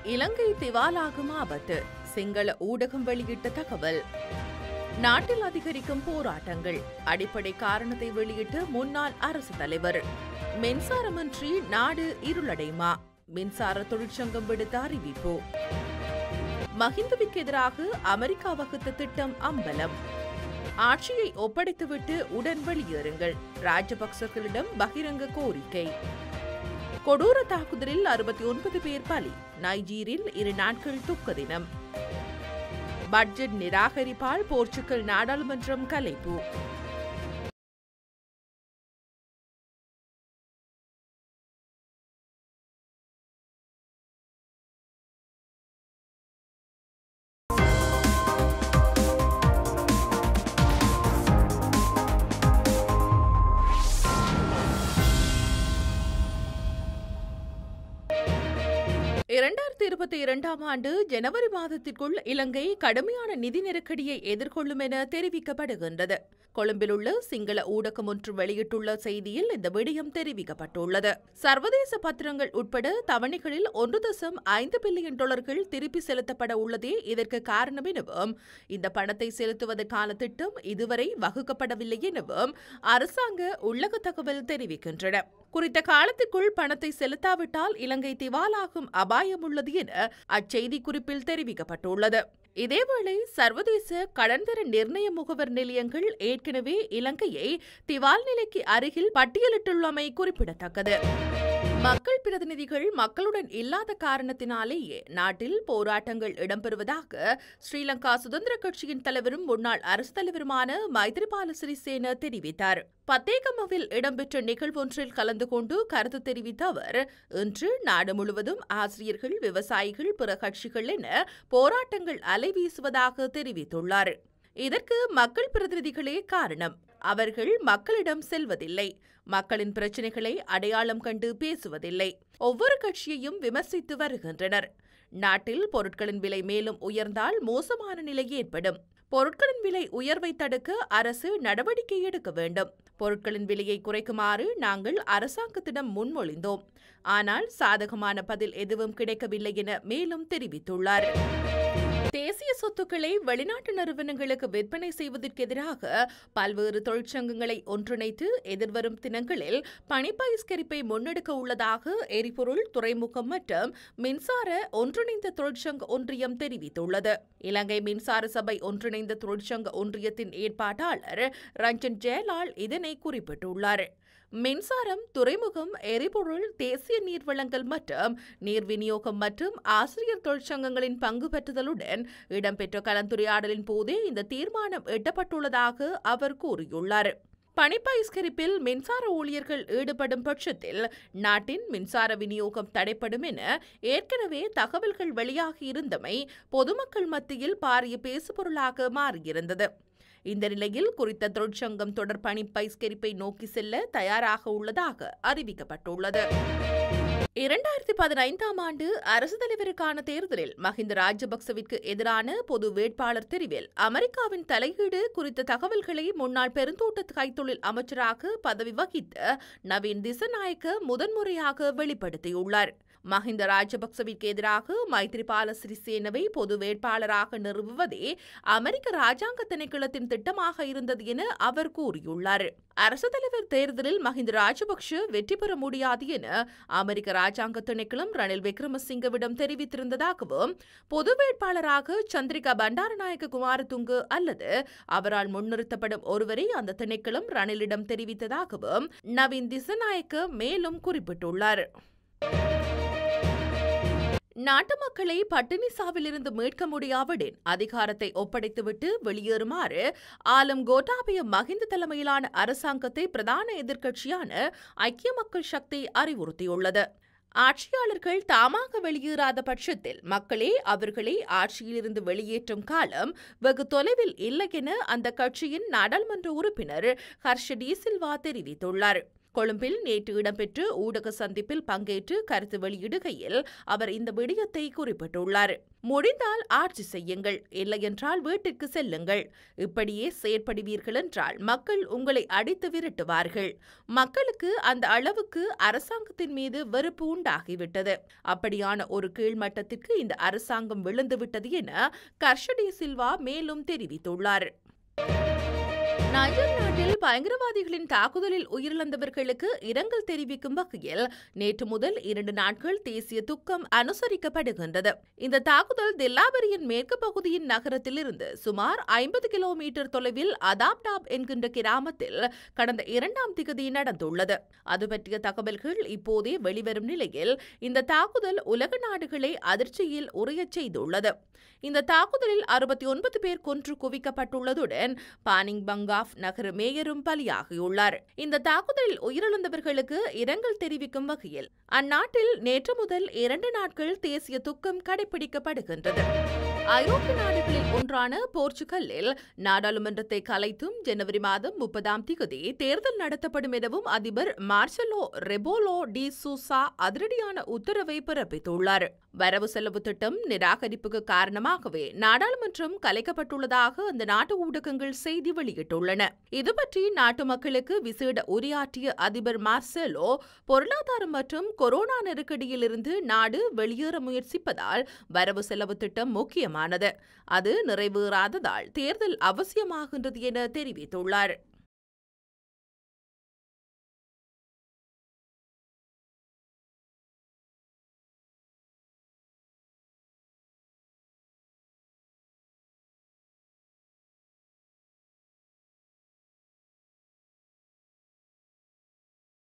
இலங்கை திவாலாகும் ஆபத்து சிங்கள ஊடகம் வெளியிட்ட தகவல் நாட்டில் அதிகரிக்கும் போராட்டங்கள் அடிப்படை காரணத்தை வெளியிட்ட முன்னாள் அரசு தலைவர் மின்சாரமின்றி நாடு இருளடைமா மின்சார தொழிற்சங்கம் விடுத்த அறிவிப்பு மஹிந்தவிற்கு எதிராக அமெரிக்கா வகுத்த திட்டம் அம்பலம் ஆட்சியை ஒப்படைத்துவிட்டு உடன் வெளியேறுங்கள் ராஜபக்சர்களிடம் பகிரங்க கோரிக்கை கொடூர தாக்குதலில் அறுபத்தி ஒன்பது பேர் பலி நைஜீரில் இரு நாட்கள் துக்க தினம் பட்ஜெட் நிராகரிப்பால் போர்ச்சுகல் நாடாளுமன்றம் கலைப்பு இரண்டாயிரத்தி இருபத்தி இரண்டாம் ஆண்டு ஜனவரி மாதத்திற்குள் இலங்கை கடுமையான நிதி நெருக்கடியை எதிர்கொள்ளும் என தெரிவிக்கப்படுகின்றது கொழும்பில் உள்ள சிங்கள ஊடகம் ஒன்று வெளியிட்டுள்ள செய்தியில் இந்த விடயம் தெரிவிக்கப்பட்டுள்ளது சர்வதேச பத்திரங்கள் உட்பட தவணைகளில் ஒன்று தசம் ஐந்து பில்லியன் டாலர்கள் திருப்பி செலுத்தப்பட உள்ளதே இதற்கு காரணம் எனவும் இந்த பணத்தை செலுத்துவதற்கான திட்டம் இதுவரை வகுக்கப்படவில்லை எனவும் அரசாங்க உள்ளக தகவல் தெரிவிக்கின்றன குறித்த காலத்துக்குள் பணத்தை செலுத்தாவிட்டால் இலங்கை திவாலாகும் அபாயம் உள்ளது என அச்செய்தி குறிப்பில் தெரிவிக்கப்பட்டுள்ளது இதேவேளை சர்வதேச கடன்தர நிர்ணய முகவர் நிலையங்கள் ஏற்கனவே இலங்கையை திவால் நிலைக்கு அருகில் பட்டியலிட்டுள்ளமை குறிப்பிடத்தக்கது மக்கள் பிரதிநிதிகள் மக்களுடன் இல்லாத காரணத்தினாலேயே நாட்டில் போராட்டங்கள் இடம்பெறுவதாக ஸ்ரீலங்கா சுதந்திர கட்சியின் தலைவரும் முன்னாள் அரசு தலைவருமான மைத்ரிபால சிறிசேன தெரிவித்தார் பத்தேகமவில் இடம்பெற்ற நிகழ்வொன்றில் கலந்து கொண்டு கருத்து தெரிவித்த அவர் இன்று நாடு முழுவதும் ஆசிரியர்கள் விவசாயிகள் பிற கட்சிகள் என போராட்டங்கள் அலைவீசுவதாக தெரிவித்துள்ளார் இதற்கு மக்கள் பிரதிநிதிகளே காரணம் அவர்கள் மக்களிடம் செல்வதில்லை மக்களின் பிரச்சினைகளை அடையாளம் கண்டு பேசுவதில்லை ஒவ்வொரு கட்சியையும் விமர்சித்து வருகின்றனர் நாட்டில் பொருட்களின் விலை மேலும் உயர்ந்தால் மோசமான நிலை ஏற்படும் பொருட்களின் விலை உயர்வை தடுக்க அரசு நடவடிக்கை எடுக்க வேண்டும் பொருட்களின் விலையை குறைக்குமாறு நாங்கள் அரசாங்கத்திடம் முன்மொழிந்தோம் ஆனால் சாதகமான பதில் எதுவும் கிடைக்கவில்லை என மேலும் தெரிவித்துள்ளார் தேசிய சொத்துக்களை வெளிநாட்டு நிறுவனங்களுக்கு விற்பனை செய்வதற்கு எதிராக பல்வேறு தொழிற்சங்கங்களை ஒன்றிணைத்து எதிர்வரும் தினங்களில் பணிப்பயிஸ்கரிப்பை முன்னெடுக்க உள்ளதாக எரிபொருள் துறைமுகம் மற்றும் மின்சார ஒன்றிணைந்த தொழிற்சங்க ஒன்றியம் தெரிவித்துள்ளது இலங்கை மின்சார சபை ஒன்றிணைந்த தொழிற்சங்க ஒன்றியத்தின் ஏற்பாட்டாளர் ரஞ்சன் ஜெயலால் இதனை குறிப்பிட்டுள்ளார் மின்சாரம் துறைமுகம் எரிபொருள் தேசிய நீர் வழங்கல் மற்றும் நீர் விநியோகம் மற்றும் ஆசிரியர் தொழிற்சங்கங்களின் பங்கு பெற்றுதலுடன் இடம்பெற்ற கலந்துரையாடலின் போதே இந்த தீர்மானம் எட்டப்பட்டுள்ளதாக அவர் கூறியுள்ளார் பணிப்பயிஸ்கரிப்பில் மின்சார ஊழியர்கள் ஈடுபடும் பட்சத்தில் நாட்டின் மின்சார விநியோகம் தடைப்படும் என ஏற்கனவே தகவல்கள் வெளியாகி இருந்தமை பொதுமக்கள் மத்தியில் பாரிய பேசுபொருளாக மாறியிருந்தது இந்த நிலையில் குறித்த தொழிற்சங்கம் தொடர் பணி பயிஸ்கரிப்பை நோக்கி செல்ல தயாராக உள்ளதாக அறிவிக்கப்பட்டுள்ளது இரண்டாயிரத்தி பதினைந்தாம் ஆண்டு அரசு தலைவருக்கான தேர்தலில் மஹிந்த ராஜபக்சவிற்கு எதிரான பொது வேட்பாளர் தெரிவில் அமெரிக்காவின் தலையீடு குறித்த தகவல்களை முன்னாள் பெருந்தோட்ட கைத்தொழில் அமைச்சராக பதவி வகித்த நவீன் திசநாயக்க முதன்முறையாக வெளிப்படுத்தியுள்ளார் மஹிந்த ராஜபக்சவிற்கு எதிராக மைத்ரிபால சிறிசேனவை பொது வேட்பாளராக நிறுவுவதே அமெரிக்க ராஜாங்க திணைக்களத்தின் திட்டமாக இருந்தது என அவர் கூறியுள்ளார் அரசு தலைவர் தேர்தலில் மஹிந்த ராஜபக்ஷ வெற்றி பெற முடியாது என அமெரிக்க ராஜாங்க திணைக்களம் ரணில் விக்ரமசிங்கவிடம் தெரிவித்திருந்ததாகவும் பொது வேட்பாளராக சந்திரிகா பண்டாரநாயக்க குமாரதுங்கு அல்லது அவரால் முன்னிறுத்தப்படும் ஒருவரை அந்த திணைக்களம் ரணிலிடம் தெரிவித்ததாகவும் நவீன் திசநாயக்க மேலும் குறிப்பிட்டுள்ளார் நாட்டு மக்களை பட்டினி சாவிலிருந்து மீட்க முடியாவிடின் அதிகாரத்தை ஒப்படைத்துவிட்டு வெளியேறுமாறு ஆலம் கோட்டாபய மகிந்த தலைமையிலான அரசாங்கத்தை பிரதான எதிர்க்கட்சியான ஐக்கிய மக்கள் சக்தி அறிவுறுத்தியுள்ளது ஆட்சியாளர்கள் தாமாக வெளியேறாத பட்சத்தில் மக்களே அவர்களை ஆட்சியிலிருந்து வெளியேற்றும் காலம் வெகு தொலைவில் இல்லை என அந்த கட்சியின் நாடாளுமன்ற உறுப்பினர் ஹர்ஷ டி சில்வா தெரிவித்துள்ளார் கொழும்பில் நேற்று இடம்பெற்ற ஊடக சந்திப்பில் பங்கேற்று கருத்து வெளியிடுகையில் அவர் இந்த விடயத்தை குறிப்பிட்டுள்ளார் முடிந்தால் ஆட்சி செய்யுங்கள் இல்லையென்றால் வீட்டிற்கு செல்லுங்கள் இப்படியே செயற்படுவீர்கள் என்றால் மக்கள் உங்களை அடித்து விரட்டுவார்கள் மக்களுக்கு அந்த அளவுக்கு அரசாங்கத்தின் மீது வெறுப்பு உண்டாகிவிட்டது அப்படியான ஒரு கீழ்மட்டத்திற்கு இந்த அரசாங்கம் விழுந்துவிட்டது என கர்ஷடி சில்வா மேலும் தெரிவித்துள்ளார் நைஜர் நாட்டில் பயங்கரவாதிகளின் தாக்குதலில் உயிரிழந்தவர்களுக்கு இரங்கல் தெரிவிக்கும் வகையில் நேற்று முதல் இரண்டு நாட்கள் தேசிய துக்கம் அனுசரிக்கப்படுகின்றது இந்த தாக்குதல் தில்லாபரியின் மேற்கு பகுதியின் நகரத்திலிருந்து சுமார் ஐம்பது கிலோமீட்டர் தொலைவில் அதாப்டாப் என்கின்ற கிராமத்தில் கடந்த இரண்டாம் திகதி நடந்துள்ளது அது பற்றிய தகவல்கள் இப்போதே வெளிவரும் நிலையில் இந்த தாக்குதல் உலக நாடுகளை அதிர்ச்சியில் உரையச் செய்துள்ளது இந்த தாக்குதலில் அறுபத்தி ஒன்பது பேர் கொன்று குவிக்கப்பட்டுள்ளதுடன் பானிங் பங்காஃப் நகர மேயரும் பலியாகியுள்ளார் இந்த தாக்குதலில் உயிரிழந்தவர்களுக்கு இரங்கல் தெரிவிக்கும் வகையில் அந்நாட்டில் நேற்று முதல் இரண்டு நாட்கள் தேசிய துக்கம் கடைபிடிக்கப்படுகின்றது ஐரோப்பிய நாடுகளில் ஒன்றான போர்ச்சுகலில் நாடாளுமன்றத்தை கலைத்தும் ஜனவரி மாதம் முப்பதாம் திகதி தேர்தல் நடத்தப்படும் எனவும் அதிபர் மார்சலோ ரெபோலோ டி சூசா அதிரடியான உத்தரவை பிறப்பித்துள்ளார் வரவு செலவு திட்டம் நிராகரிப்புக்கு காரணமாகவே நாடாளுமன்றம் கலைக்கப்பட்டுள்ளதாக அந்த நாட்டு ஊடகங்கள் செய்தி வெளியிட்டுள்ளன இது பற்றி நாட்டு மக்களுக்கு விசேட உரையாற்றிய அதிபர் மார்செலோ பொருளாதாரம் மற்றும் கொரோனா நெருக்கடியிலிருந்து நாடு வெளியேற முயற்சிப்பதால் வரவு செலவு திட்டம் முக்கியமானது அது நிறைவேறாததால் தேர்தல் அவசியமாகின்றது என தெரிவித்துள்ளார்